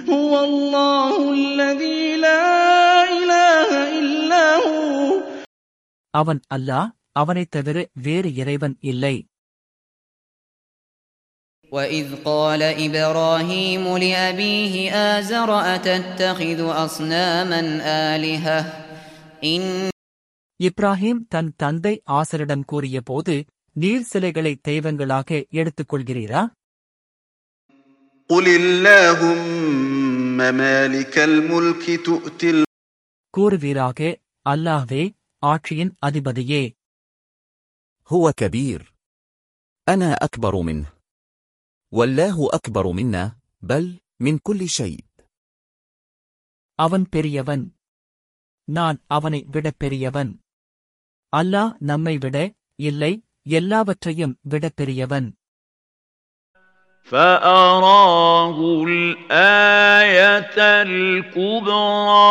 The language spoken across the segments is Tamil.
هُوَ اللَّهُ الَّذِي لَا إِلَٰهَ إِلَّا هُوَ அவன் அல்லாஹ் அவனைத் தவிர வேறு இறைவன் இல்லை وَإِذْ قَالَ إِبْرَاهِيمُ لِأَبِيهِ آزَرَ أَتَتَّخِذُ أَصْنَامًا آلِهَةً إِنَّ இப்ராஹிம் தன் தந்தை ஆசரிடம் கூறியபோது நீர் சிலைகளை தெய்வங்களாக எடுத்துக் கொள்கிறீரா قل اللهم مالك الملك تؤتي கூறுவீராக அல்லாஹ்வே ஆட்சியின் அதிபதியே هو كبير انا اكبر منه والله اكبر منا بل من كل شيء அவன் பெரியவன் நான் அவனை விட பெரியவன் அல்லாஹ் நம்மை விட இல்லை எல்லாவற்றையும் விட பெரியவன் فأراه الآية الكبرى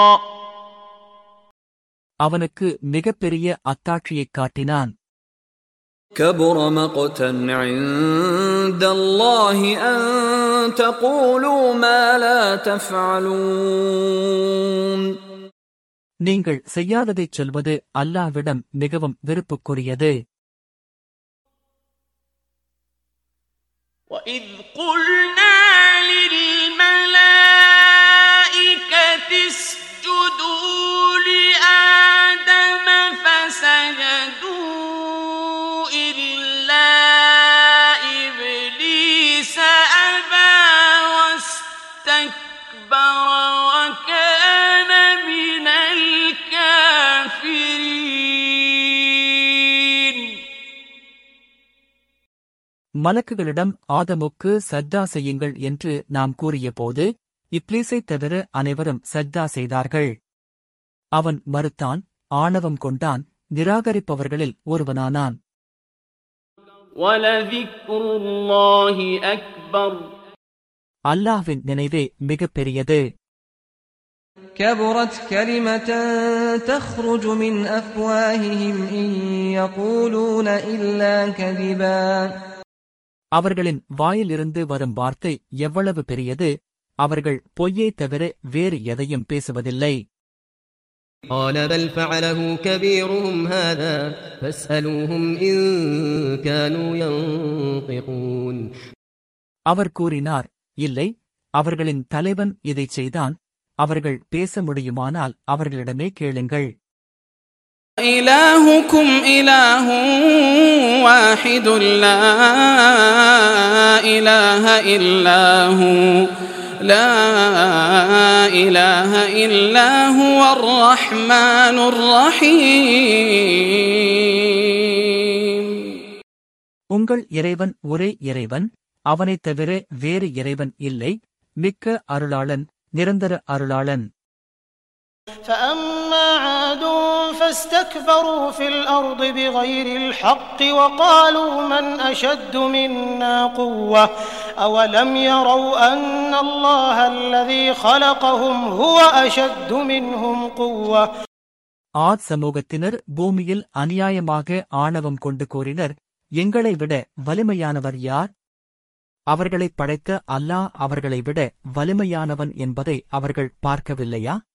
அவனுக்கு மிகப்பெரிய அத்தாட்சியைக் காட்டினான் كبر مقتا عند الله أن تقولوا ما لا تفعلون நீங்கள் செய்யாததைச் சொல்வது அல்லாஹ்விடம் மிகவும் வெறுப்புக்குரியது وَإِذْ قُلْنَا لِلْمَلَائِكَةِ اسْجُدُوا لِآدَمَ فَسَجَدُوا إِلَّا إِبْلِيسَ أَبَىٰ وَاسْتَكْبَرَ وَكَانَ مِنَ الْكَافِرِينَ மலக்குகளிடம் ஆதமுக்கு சஜ்தா செய்யுங்கள் என்று நாம் கூறியபோது இப்லீஸைத் தவிர அனைவரும் சஜ்தா செய்தார்கள் அவன் மறுத்தான் ஆணவம் கொண்டான் நிராகரிப்பவர்களில் ஒருவனானான் وَلَذِكْرُ اللَّهِ أَكْبَرُ அல்லாஹ்வின் நினைவே மிகப் பெரியது كبرت كلمة تخرج من أفواههم إن يقولون إلا كذبا அவர்களின் வாயிலிருந்து வரும் வார்த்தை எவ்வளவு பெரியது அவர்கள் பொய்யைத் தவிர வேறு எதையும் பேசுவதில்லை قال بل فعله كبيرهم هذا فاسألوهم إن كانوا ينطقون அவர் கூறினார் இல்லை அவர்களின் தலைவன் இதைச் செய்தான் அவர்கள் பேச முடியுமானால் அவர்களிடமே கேளுங்கள் إلهكم إله واحد لا إله إلا هو لا إله إلا هو الرحمن الرحيم உங்கள் இறைவன் ஒரே இறைவன் அவனைத் தவிர வேறு இறைவன் இல்லை மிக்க அருளாளன் நிரந்தர அருளாளன் فأما عاد فاستكبروا في الأرض بغير الحق وقالوا من أشد منا قوة أولم يروا أن الله الذي خلقهم هو أشد منهم قوة ஆத் சமூகத்தினர் பூமியில் அநியாயமாக ஆணவம் கொண்டு கூறினர் எங்களை விட வலிமையானவர் யார் அவர்களைப் படைத்த அல்லாஹ் அவர்களை விட வலிமையானவன் என்பதை அவர்கள் பார்க்கவில்லையா